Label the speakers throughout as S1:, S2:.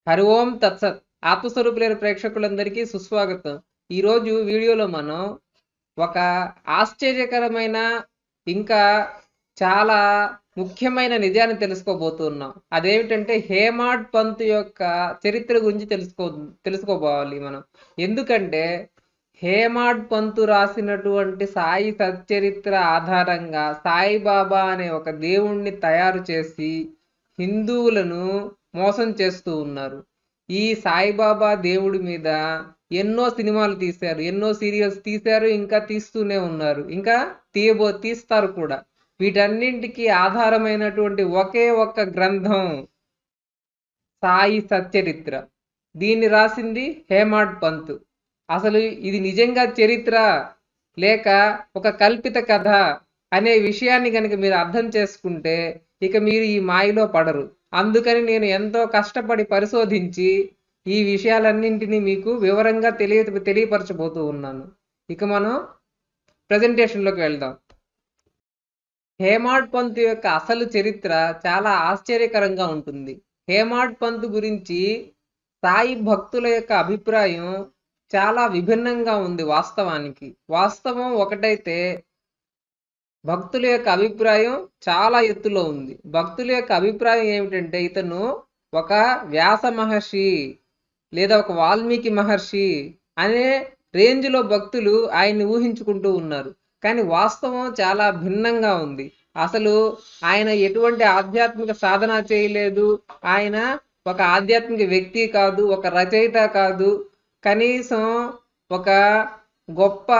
S1: హరి ఓం తత్సత్ ఆత్మస్వరూపులైన ప్రేక్షకులందరికీ సుస్వాగతం ఈరోజు వీడియోలో మనం ఒక ఆశ్చర్యకరమైన ఇంకా చాలా ముఖ్యమైన నిజాన్ని తెలుసుకోబోతున్నాం అదేమిటంటే హేమాడ్ పంత్ యొక్క చరిత్ర గురించి తెలుసుకో తెలుసుకోబోవాలి మనం ఎందుకంటే హేమాడ్ పంతు రాసినటువంటి సాయి సచ్చరిత్ర ఆధారంగా సాయిబాబా అనే ఒక దేవుణ్ణి తయారు చేసి హిందువులను మోసం చేస్తూ ఉన్నారు ఈ సాయిబాబా దేవుడి మీద ఎన్నో సినిమాలు తీశారు ఎన్నో సీరియల్స్ తీశారు ఇంకా తీస్తూనే ఉన్నారు ఇంకా తీయబో తీస్తారు కూడా వీటన్నింటికి ఆధారమైనటువంటి ఒకే ఒక్క గ్రంథం సాయి సచ్చరిత్ర దీన్ని రాసింది హేమాడ్ పంత్ అసలు ఇది నిజంగా చరిత్ర లేక ఒక కల్పిత కథ అనే విషయాన్ని కనుక మీరు అర్థం చేసుకుంటే ఇక మీరు ఈ మాయలో పడరు అందుకని నేను ఎంతో కష్టపడి పరిశోధించి ఈ విషయాలన్నింటినీ మీకు వివరంగా తెలియ తెలియపరచబోతూ ఉన్నాను ఇక మనం ప్రజెంటేషన్లోకి వెళ్దాం హేమాడ్ పంత్ యొక్క అసలు చరిత్ర చాలా ఆశ్చర్యకరంగా ఉంటుంది హేమాడ్ పంత్ గురించి సాయి భక్తుల యొక్క అభిప్రాయం చాలా విభిన్నంగా ఉంది వాస్తవానికి వాస్తవం ఒకటైతే భక్తుల యొక్క అభిప్రాయం చాలా ఎత్తులో ఉంది భక్తుల యొక్క అభిప్రాయం ఏమిటంటే ఇతను ఒక వ్యాస మహర్షి లేదా ఒక వాల్మీకి మహర్షి అనే రేంజ్లో భక్తులు ఆయన్ని ఊహించుకుంటూ ఉన్నారు కానీ వాస్తవం చాలా భిన్నంగా ఉంది అసలు ఆయన ఎటువంటి ఆధ్యాత్మిక సాధన చేయలేదు ఆయన ఒక ఆధ్యాత్మిక వ్యక్తి కాదు ఒక రచయిత కాదు కనీసం ఒక గొప్ప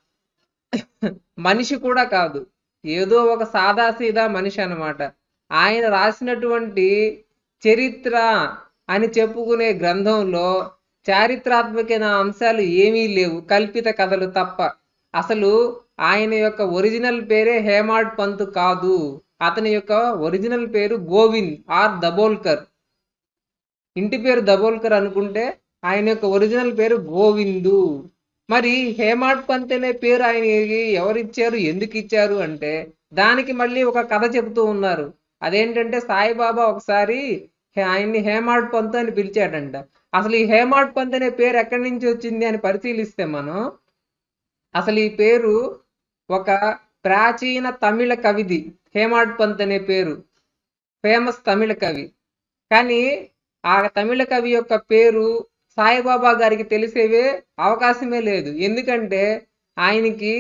S1: మనిషి కూడా కాదు ఏదో ఒక సాదాసీదా మనిషి అన్నమాట ఆయన రాసినటువంటి చరిత్ర అని చెప్పుకునే గ్రంథంలో చారిత్రాత్మకమైన అంశాలు ఏమీ లేవు కల్పిత కథలు తప్ప అసలు ఆయన యొక్క ఒరిజినల్ పేరే హేమాడ్ పంత్ కాదు అతని యొక్క ఒరిజినల్ పేరు గోవింద్ ఆర్ దబోల్కర్ ఇంటి పేరు దబోల్కర్ అనుకుంటే ఆయన యొక్క ఒరిజినల్ పేరు గోవిందు మరి హేమాడ్ పంత్ అనే పేరు ఆయన ఎవరిచ్చారు ఎందుకు ఇచ్చారు అంటే దానికి మళ్ళీ ఒక కథ చెబుతూ ఉన్నారు అదేంటంటే సాయిబాబా ఒకసారి ఆయన్ని హేమాడ్ పంత్ అని పిలిచాడంట అసలు ఈ హేమాడ్ పంత్ అనే పేరు ఎక్కడి నుంచి వచ్చింది అని పరిశీలిస్తే మనం అసలు ఈ పేరు ఒక ప్రాచీన తమిళ కవిది హేమాడ్ పంత్ అనే పేరు ఫేమస్ తమిళ కవి కానీ ఆ తమిళ కవి యొక్క పేరు సాయిబాబా గారికి తెలిసేవే అవకాశమే లేదు ఎందుకంటే ఆయనకి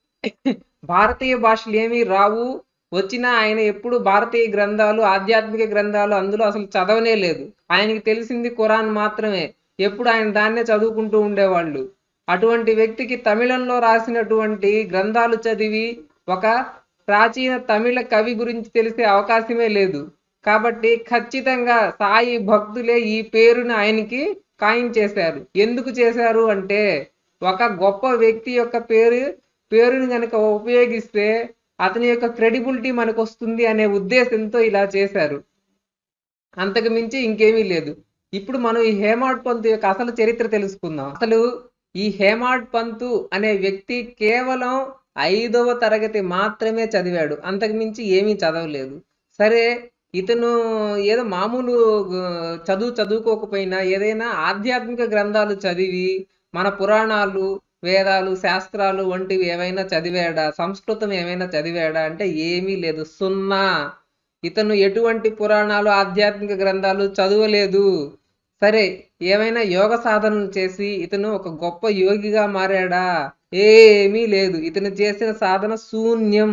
S1: భారతీయ భాషలు ఏమీ రావు వచ్చినా ఆయన ఎప్పుడు భారతీయ గ్రంథాలు ఆధ్యాత్మిక గ్రంథాలు అందులో అసలు చదవనే లేదు ఆయనకి తెలిసింది ఖురాన్ మాత్రమే ఎప్పుడు ఆయన దాన్నే చదువుకుంటూ ఉండేవాళ్ళు అటువంటి వ్యక్తికి తమిళంలో రాసినటువంటి గ్రంథాలు చదివి ఒక ప్రాచీన తమిళ కవి గురించి తెలిసే అవకాశమే లేదు కాబట్టి ఖచ్చితంగా సాయి భక్తులే ఈ పేరుని ఆయనకి ఖాయం చేశారు ఎందుకు చేశారు అంటే ఒక గొప్ప వ్యక్తి యొక్క పేరు పేరుని కనుక ఉపయోగిస్తే అతని యొక్క క్రెడిబిలిటీ మనకు వస్తుంది అనే ఉద్దేశంతో ఇలా చేశారు అంతకు మించి ఇంకేమీ లేదు ఇప్పుడు మనం ఈ హేమాడ్ పంతు యొక్క అసలు చరిత్ర తెలుసుకుందాం అసలు ఈ హేమాడ్ పంతు అనే వ్యక్తి కేవలం ఐదవ తరగతి మాత్రమే చదివాడు అంతకు మించి ఏమీ చదవలేదు సరే ఇతను ఏదో మామూలు చదువు చదువుకోకపోయినా ఏదైనా ఆధ్యాత్మిక గ్రంథాలు చదివి మన పురాణాలు వేదాలు శాస్త్రాలు వంటివి ఏమైనా చదివాడా సంస్కృతం ఏమైనా చదివాడా అంటే ఏమీ లేదు సున్నా ఇతను ఎటువంటి పురాణాలు ఆధ్యాత్మిక గ్రంథాలు చదవలేదు సరే ఏమైనా యోగ సాధనలు చేసి ఇతను ఒక గొప్ప యోగిగా మారాడా ఏమీ లేదు ఇతను చేసిన సాధన శూన్యం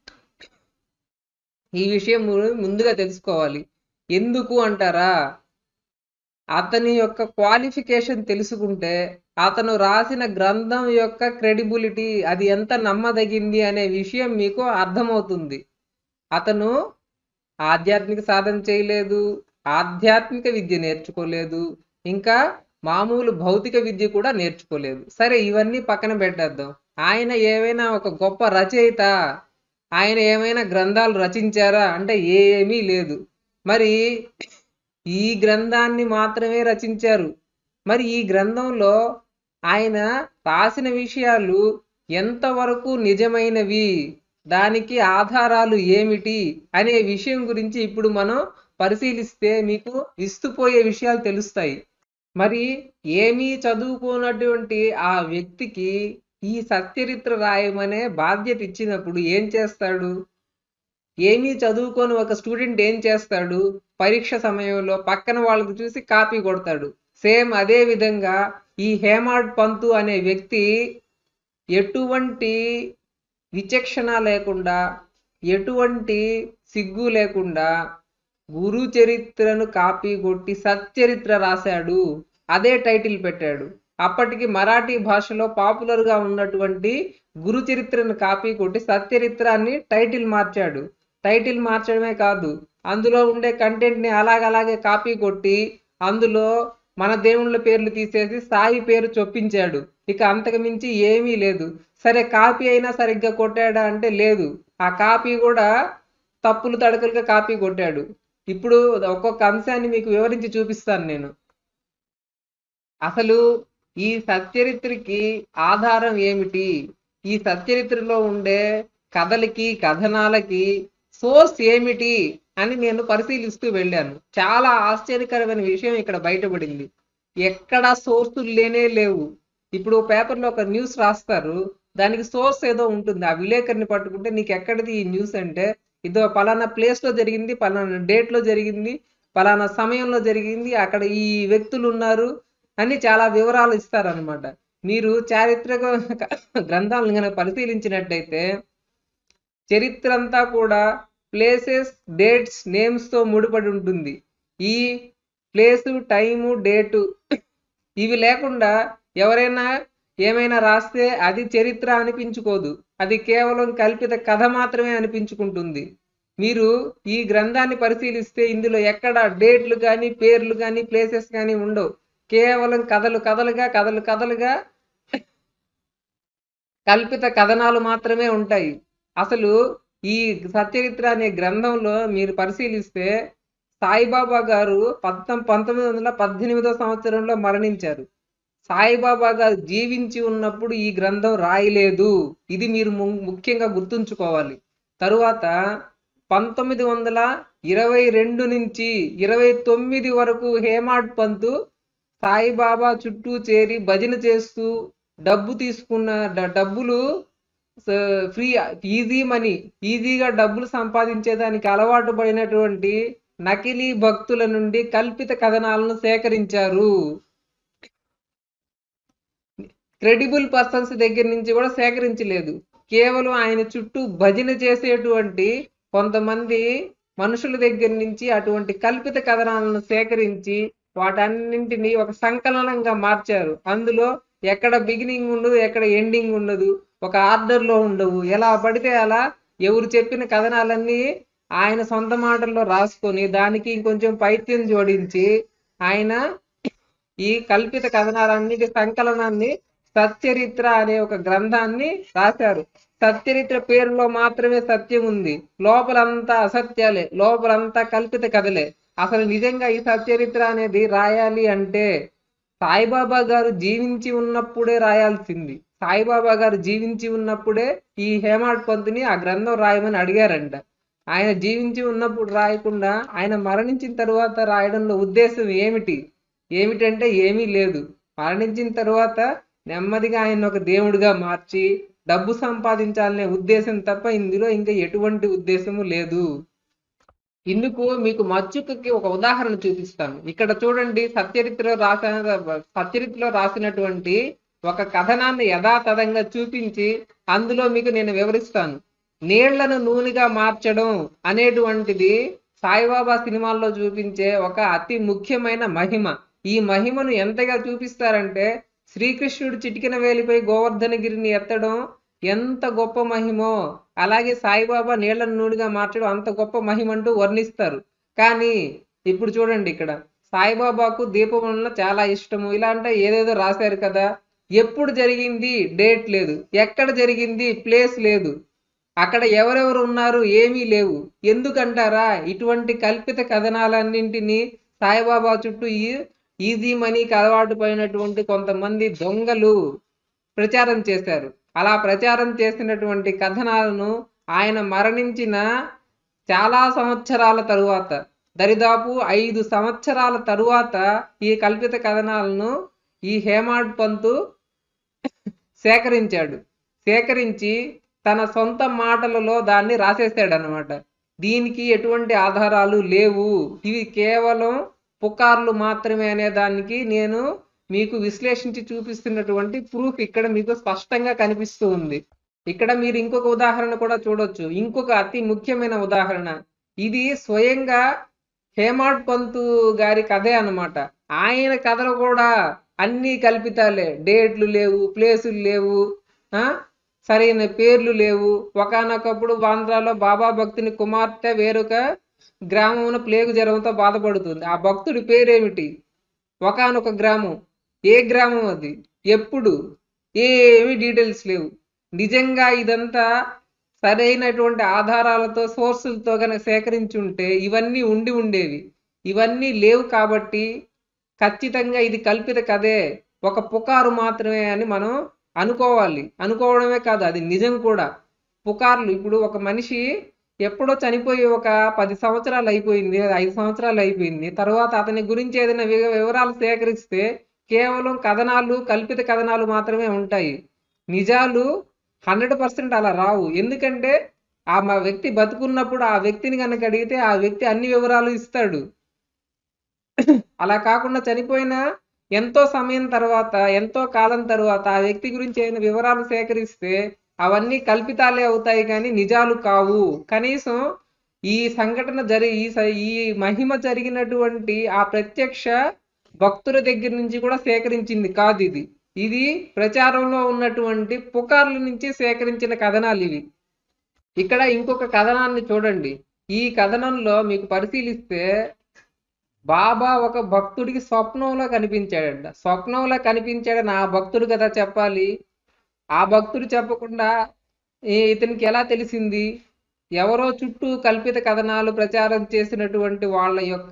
S1: ఈ విషయం ముందుగా తెలుసుకోవాలి ఎందుకు అంటారా అతని యొక్క క్వాలిఫికేషన్ తెలుసుకుంటే అతను రాసిన గ్రంథం యొక్క క్రెడిబిలిటీ అది ఎంత నమ్మదగింది అనే విషయం మీకు అర్థమవుతుంది అతను ఆధ్యాత్మిక సాధన చేయలేదు ఆధ్యాత్మిక విద్య నేర్చుకోలేదు ఇంకా మామూలు భౌతిక విద్య కూడా నేర్చుకోలేదు సరే ఇవన్నీ పక్కన పెట్టేద్దాం ఆయన ఏమైనా ఒక గొప్ప రచయిత ఆయన ఏమైనా గ్రంథాలు రచించారా అంటే ఏమీ లేదు మరి ఈ గ్రంథాన్ని మాత్రమే రచించారు మరి ఈ గ్రంథంలో ఆయన రాసిన విషయాలు ఎంతవరకు నిజమైనవి దానికి ఆధారాలు ఏమిటి అనే విషయం గురించి ఇప్పుడు మనం పరిశీలిస్తే మీకు విస్తుపోయే విషయాలు తెలుస్తాయి మరి ఏమీ చదువుకోనటువంటి ఆ వ్యక్తికి ఈ సచ్చరిత్ర రాయమనే బాధ్యత ఇచ్చినప్పుడు ఏం చేస్తాడు ఏమీ చదువుకొని ఒక స్టూడెంట్ ఏం చేస్తాడు పరీక్ష సమయంలో పక్కన వాళ్ళకి చూసి కాపీ కొడతాడు సేమ్ అదే విధంగా ఈ హేమాడ్ పంతు అనే వ్యక్తి ఎటువంటి విచక్షణ లేకుండా ఎటువంటి సిగ్గు లేకుండా గురు చరిత్రను కాపీ కొట్టి సచ్చరిత్ర రాశాడు అదే టైటిల్ పెట్టాడు అప్పటికి మరాఠీ భాషలో పాపులర్ గా ఉన్నటువంటి గురు చరిత్రను కాపీ కొట్టి సచ్చరిత్ర అని టైటిల్ మార్చాడు టైటిల్ మార్చడమే కాదు అందులో ఉండే కంటెంట్ ని అలాగలాగే కాపీ కొట్టి అందులో మన దేవుళ్ళ పేర్లు తీసేసి సాయి పేరు చొప్పించాడు ఇక అంతకు మించి ఏమీ లేదు సరే కాపీ అయినా సరిగ్గా కొట్టాడా అంటే లేదు ఆ కాపీ కూడా తప్పులు తడకలుగా కాపీ కొట్టాడు ఇప్పుడు ఒక్కొక్క అంశాన్ని మీకు వివరించి చూపిస్తాను నేను అసలు ఈ సచ్చరిత్రకి ఆధారం ఏమిటి ఈ సచ్చరిత్రలో ఉండే కథలకి కథనాలకి సోర్స్ ఏమిటి అని నేను పరిశీలిస్తూ వెళ్ళాను చాలా ఆశ్చర్యకరమైన విషయం ఇక్కడ బయటపడింది ఎక్కడ సోర్సులు లేనే లేవు ఇప్పుడు పేపర్లో ఒక న్యూస్ రాస్తారు దానికి సోర్స్ ఏదో ఉంటుంది ఆ విలేకరిని పట్టుకుంటే నీకు ఎక్కడిది ఈ న్యూస్ అంటే ఇదో పలానా ప్లేస్ లో జరిగింది పలానా డేట్ లో జరిగింది పలానా సమయంలో జరిగింది అక్కడ ఈ వ్యక్తులు ఉన్నారు అని చాలా వివరాలు ఇస్తారనమాట మీరు చారిత్రక గ్రంథాలను కనుక పరిశీలించినట్టయితే చరిత్ర అంతా కూడా ప్లేసెస్ డేట్స్ నేమ్స్ తో ముడిపడి ఉంటుంది ఈ ప్లేసు టైము డేటు ఇవి లేకుండా ఎవరైనా ఏమైనా రాస్తే అది చరిత్ర అనిపించుకోదు అది కేవలం కల్పిత కథ మాత్రమే అనిపించుకుంటుంది మీరు ఈ గ్రంథాన్ని పరిశీలిస్తే ఇందులో ఎక్కడ డేట్లు కానీ పేర్లు కానీ ప్లేసెస్ కానీ ఉండవు కేవలం కథలు కథలుగా కథలు కథలుగా కల్పిత కథనాలు మాత్రమే ఉంటాయి అసలు ఈ సచరిత్ర అనే గ్రంథంలో మీరు పరిశీలిస్తే సాయిబాబా గారు పంతం పంతొమ్మిది వందల పద్దెనిమిదో సంవత్సరంలో మరణించారు సాయిబాబా గారు జీవించి ఉన్నప్పుడు ఈ గ్రంథం రాయలేదు ఇది మీరు ము- ముఖ్యంగా గుర్తుంచుకోవాలి తరువాత పంతొమ్మిది వందల ఇరవై రెండు నుంచి ఇరవై తొమ్మిది వరకు హేమాడ్ పంతు సాయిబాబా చుట్టూ చేరి భజన చేస్తూ డబ్బు తీసుకున్న డ- డబ్బులు స- ఫ్రీ ఈజీ మనీ ఈజీగా డబ్బులు సంపాదించేదానికి అలవాటు పడినటువంటి నకిలీ భక్తుల నుండి కల్పిత కథనాలను సేకరించారు క్రెడిబుల్ పర్సన్స్ దగ్గర నుంచి కూడా సేకరించలేదు కేవలం ఆయన చుట్టూ భజన చేసేటువంటి కొంతమంది మనుషుల దగ్గర నుంచి అటువంటి కల్పిత కథనాలను సేకరించి వాటన్నింటినీ ఒక సంకలనంగా మార్చారు అందులో ఎక్కడ బిగినింగ్ ఉండదు ఎక్కడ ఎండింగ్ ఉండదు ఒక ఆర్డర్ లో ఉండవు ఎలా పడితే అలా ఎవరు చెప్పిన కథనాలన్నీ ఆయన సొంత మాటల్లో రాసుకొని దానికి ఇంకొంచెం పైత్యం జోడించి ఆయన ఈ కల్పిత కథనాలన్నిటి సంకలనాన్ని సచ్చరిత్ర అనే ఒక గ్రంథాన్ని రాశారు సచ్చరిత్ర పేరులో మాత్రమే సత్యం ఉంది లోపలంతా అసత్యాలే లోపలంతా కల్పిత కథలే అసలు నిజంగా ఈ సచ్చరిత్ర అనేది రాయాలి అంటే సాయిబాబా గారు జీవించి ఉన్నప్పుడే రాయాల్సింది సాయిబాబా గారు జీవించి ఉన్నప్పుడే ఈ హేమాడ్ పంతుని ఆ గ్రంథం రాయమని అడిగారంట ఆయన జీవించి ఉన్నప్పుడు రాయకుండా ఆయన మరణించిన తరువాత రాయడంలో ఉద్దేశం ఏమిటి ఏమిటంటే ఏమీ లేదు మరణించిన తరువాత నెమ్మదిగా ఆయన ఒక దేవుడిగా మార్చి డబ్బు సంపాదించాలనే ఉద్దేశం తప్ప ఇందులో ఇంకా ఎటువంటి ఉద్దేశము లేదు ఇందుకు మీకు మచ్చుకకి ఒక ఉదాహరణ చూపిస్తాను ఇక్కడ చూడండి సత్యరిత్రలో రాసిన సత్యరిత్రలో రాసినటువంటి ఒక కథనాన్ని యథాతథంగా చూపించి అందులో మీకు నేను వివరిస్తాను నీళ్లను నూనెగా మార్చడం అనేటువంటిది సాయిబాబా సినిమాల్లో చూపించే ఒక అతి ముఖ్యమైన మహిమ ఈ మహిమను ఎంతగా చూపిస్తారంటే శ్రీకృష్ణుడు చిటికిన వేలిపై గోవర్ధనగిరిని ఎత్తడం ఎంత గొప్ప మహిమో అలాగే సాయిబాబా నీళ్లను నూనెగా మార్చడం అంత గొప్ప మహిమ అంటూ వర్ణిస్తారు కానీ ఇప్పుడు చూడండి ఇక్కడ సాయిబాబాకు దీపం వలన చాలా ఇష్టము ఇలా అంటే ఏదేదో రాశారు కదా ఎప్పుడు జరిగింది డేట్ లేదు ఎక్కడ జరిగింది ప్లేస్ లేదు అక్కడ ఎవరెవరు ఉన్నారు ఏమీ లేవు ఎందుకంటారా ఇటువంటి కల్పిత కథనాలన్నింటినీ సాయిబాబా చుట్టూ ఈ- ఈజీ మనీకి అలవాటు పడినటువంటి కొంతమంది దొంగలు ప్రచారం చేశారు అలా ప్రచారం చేసినటువంటి కథనాలను ఆయన మరణించిన చాలా సంవత్సరాల తరువాత దరిదాపు ఐదు సంవత్సరాల తరువాత ఈ కల్పిత కథనాలను ఈ హేమాడ్ పంతు సేకరించాడు సేకరించి తన సొంత మాటలలో దాన్ని రాసేసాడు అనమాట దీనికి ఎటువంటి ఆధారాలు లేవు ఇవి కేవలం పుకార్లు మాత్రమే అనే దానికి నేను మీకు విశ్లేషించి చూపిస్తున్నటువంటి ప్రూఫ్ ఇక్కడ మీకు స్పష్టంగా కనిపిస్తూ ఉంది ఇక్కడ మీరు ఇంకొక ఉదాహరణ కూడా చూడొచ్చు ఇంకొక అతి ముఖ్యమైన ఉదాహరణ ఇది స్వయంగా హేమాడ్ పంతు గారి కథే అన్నమాట ఆయన కథలు కూడా అన్నీ కల్పితాలే డేట్లు లేవు ప్లేసులు లేవు ఆ సరైన పేర్లు లేవు ఒకనొకప్పుడు బాంద్రాలో బాబా భక్తుని కుమార్తె వేరొక గ్రామమున ప్లేగు జ్వరంతో బాధపడుతుంది ఆ భక్తుడి పేరేమిటి ఒకనొక గ్రామం ఏ గ్రామం అది ఎప్పుడు ఏమి డీటెయిల్స్ లేవు నిజంగా ఇదంతా సరైనటువంటి ఆధారాలతో సోర్సులతో కనుక సేకరించుంటే ఇవన్నీ ఉండి ఉండేవి ఇవన్నీ లేవు కాబట్టి ఖచ్చితంగా ఇది కల్పిత కథే ఒక పుకారు మాత్రమే అని మనం అనుకోవాలి అనుకోవడమే కాదు అది నిజం కూడా పుకార్లు ఇప్పుడు ఒక మనిషి ఎప్పుడో చనిపోయి ఒక పది సంవత్సరాలు అయిపోయింది లేదా ఐదు సంవత్సరాలు అయిపోయింది తర్వాత అతని గురించి ఏదైనా వి- వివరాలు సేకరిస్తే కేవలం కథనాలు కల్పిత కథనాలు మాత్రమే ఉంటాయి నిజాలు హండ్రెడ్ పర్సెంట్ అలా రావు ఎందుకంటే ఆ మా వ్యక్తి బతుకున్నప్పుడు ఆ వ్యక్తిని కనుక అడిగితే ఆ వ్యక్తి అన్ని వివరాలు ఇస్తాడు అలా కాకుండా చనిపోయిన ఎంతో సమయం తర్వాత ఎంతో కాలం తర్వాత ఆ వ్యక్తి గురించి ఏమైనా వివరాలు సేకరిస్తే అవన్నీ కల్పితాలే అవుతాయి కానీ నిజాలు కావు కనీసం ఈ సంఘటన జరి ఈ స- ఈ మహిమ జరిగినటువంటి ఆ ప్రత్యక్ష భక్తుల దగ్గర నుంచి కూడా సేకరించింది కాదు ఇది ఇది ప్రచారంలో ఉన్నటువంటి పుకార్ల నుంచి సేకరించిన కథనాలు ఇవి ఇక్కడ ఇంకొక కథనాన్ని చూడండి ఈ కథనంలో మీకు పరిశీలిస్తే బాబా ఒక భక్తుడికి స్వప్నంలో కనిపించాడంట స్వప్నంలో కనిపించాడని ఆ భక్తుడు కదా చెప్పాలి ఆ భక్తుడు చెప్పకుండా ఈ- ఇతనికి ఎలా తెలిసింది ఎవరో చుట్టూ కల్పిత కథనాలు ప్రచారం చేసినటువంటి వాళ్ళ యొక్క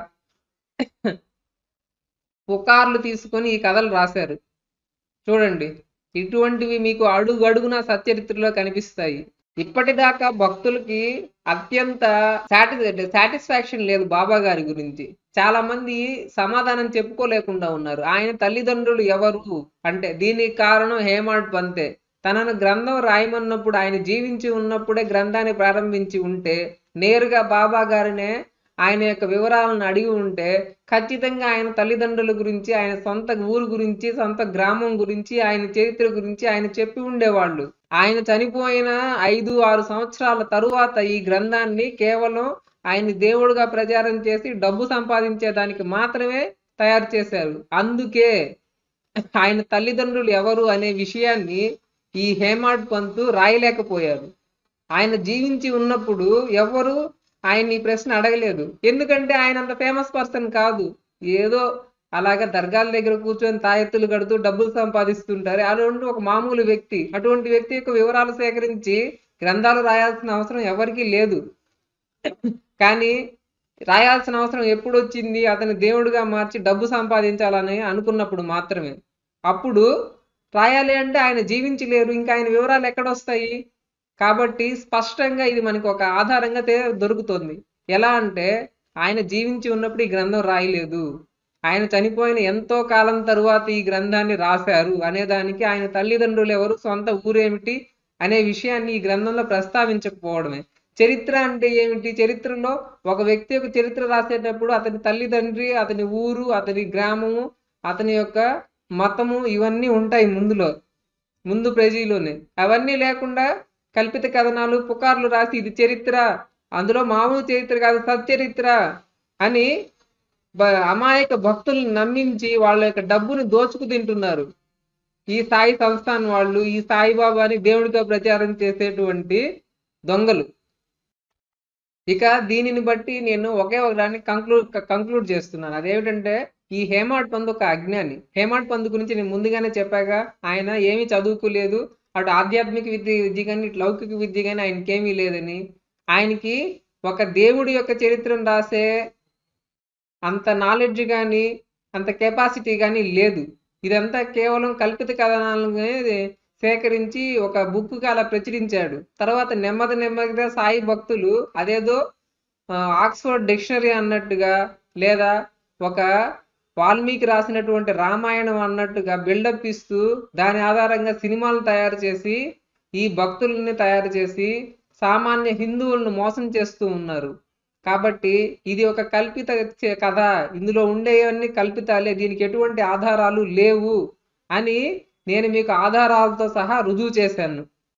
S1: పుకార్లు తీసుకొని ఈ కథలు రాశారు చూడండి ఇటువంటివి మీకు అడుగు అడుగున సచ్చరిత్రలో కనిపిస్తాయి ఇప్పటిదాకా భక్తులకి అత్యంత సాటి సాటిస్ఫాక్షన్ లేదు బాబా గారి గురించి చాలా మంది సమాధానం చెప్పుకోలేకుండా ఉన్నారు ఆయన తల్లిదండ్రులు ఎవరు అంటే దీనికి కారణం హేమాడ్ పంతే తనను గ్రంథం రాయమన్నప్పుడు ఆయన జీవించి ఉన్నప్పుడే గ్రంథాన్ని ప్రారంభించి ఉంటే నేరుగా బాబా గారినే ఆయన యొక్క వివరాలను అడిగి ఉంటే ఖచ్చితంగా ఆయన తల్లిదండ్రుల గురించి ఆయన సొంత ఊరు గురించి సొంత గ్రామం గురించి ఆయన చరిత్ర గురించి ఆయన చెప్పి ఉండేవాళ్ళు ఆయన చనిపోయిన ఐదు ఆరు సంవత్సరాల తరువాత ఈ గ్రంథాన్ని కేవలం ఆయన దేవుడుగా ప్రచారం చేసి డబ్బు సంపాదించేదానికి మాత్రమే తయారు చేశారు అందుకే ఆయన తల్లిదండ్రులు ఎవరు అనే విషయాన్ని ఈ హేమాడ్ పంతు రాయలేకపోయారు ఆయన జీవించి ఉన్నప్పుడు ఎవరు ఆయన ఈ ప్రశ్న అడగలేదు ఎందుకంటే ఆయన అంత ఫేమస్ పర్సన్ కాదు ఏదో అలాగా దర్గాల దగ్గర కూర్చొని తాయెత్తులు కడుతూ డబ్బులు సంపాదిస్తుంటారు అటువంటి ఒక మామూలు వ్యక్తి అటువంటి వ్యక్తి యొక్క వివరాలు సేకరించి గ్రంథాలు రాయాల్సిన అవసరం ఎవరికీ లేదు కానీ రాయాల్సిన అవసరం ఎప్పుడు వచ్చింది అతని దేవుడిగా మార్చి డబ్బు సంపాదించాలని అనుకున్నప్పుడు మాత్రమే అప్పుడు రాయాలి అంటే ఆయన జీవించలేరు ఇంకా ఆయన వివరాలు ఎక్కడొస్తాయి కాబట్టి స్పష్టంగా ఇది మనకు ఒక ఆధారంగా తే- దొరుకుతుంది ఎలా అంటే ఆయన జీవించి ఉన్నప్పుడు ఈ గ్రంథం రాయలేదు ఆయన చనిపోయిన ఎంతో కాలం తరువాత ఈ గ్రంథాన్ని రాశారు అనే దానికి ఆయన తల్లిదండ్రులు ఎవరు సొంత ఊరేమిటి అనే విషయాన్ని ఈ గ్రంథంలో ప్రస్తావించకపోవడమే చరిత్ర అంటే ఏమిటి చరిత్రలో ఒక వ్యక్తి యొక్క చరిత్ర రాసేటప్పుడు అతని తల్లిదండ్రి అతని ఊరు అతని గ్రామము అతని యొక్క మతము ఇవన్నీ ఉంటాయి ముందులో ముందు పేజీలోనే అవన్నీ లేకుండా కల్పిత కథనాలు పుకార్లు రాసి ఇది చరిత్ర అందులో మామూలు చరిత్ర కాదు సచ్చరిత్ర అని బ- అమాయక భక్తుల్ని నమ్మించి వాళ్ళ యొక్క డబ్బుని దోచుకు తింటున్నారు ఈ సాయి సంస్థాన్ వాళ్ళు ఈ సాయిబాబాని దేవుడితో ప్రచారం చేసేటువంటి దొంగలు ఇక దీనిని బట్టి నేను ఒకే ఒక దాన్ని కంక్లూడ్ కంక్లూడ్ చేస్తున్నాను అదేమిటంటే ఈ హేమాడ్ పంద్ ఒక అజ్ఞాని హేమాడ్ పంద్ గురించి నేను ముందుగానే చెప్పాక ఆయన ఏమీ చదువుకోలేదు అటు ఆధ్యాత్మిక విద్య విద్య కానీ ఇటు లౌకిక విద్య కానీ ఆయనకేమీ లేదని ఆయనకి ఒక దేవుడి యొక్క చరిత్రను రాసే అంత నాలెడ్జ్ కానీ అంత కెపాసిటీ కానీ లేదు ఇదంతా కేవలం కల్పిత కథనాలను సేకరించి ఒక బుక్ అలా ప్రచురించాడు తర్వాత నెమ్మది నెమ్మదిగా సాయి భక్తులు అదేదో ఆ, ఆక్స్ఫర్డ్ డిక్షనరీ అన్నట్టుగా లేదా ఒక వాల్మీకి రాసినటువంటి రామాయణం అన్నట్టుగా బిల్డప్ ఇస్తూ దాని ఆధారంగా సినిమాలు తయారు చేసి ఈ భక్తుల్ని తయారు చేసి సామాన్య హిందువులను మోసం చేస్తూ ఉన్నారు కాబట్టి ఇది ఒక కల్పిత చే- కథ ఇందులో ఉండేవన్నీ కల్పితాలే దీనికి ఎటువంటి ఆధారాలు లేవు అని నేను మీకు ఆధారాలతో సహా రుజువు చేశాను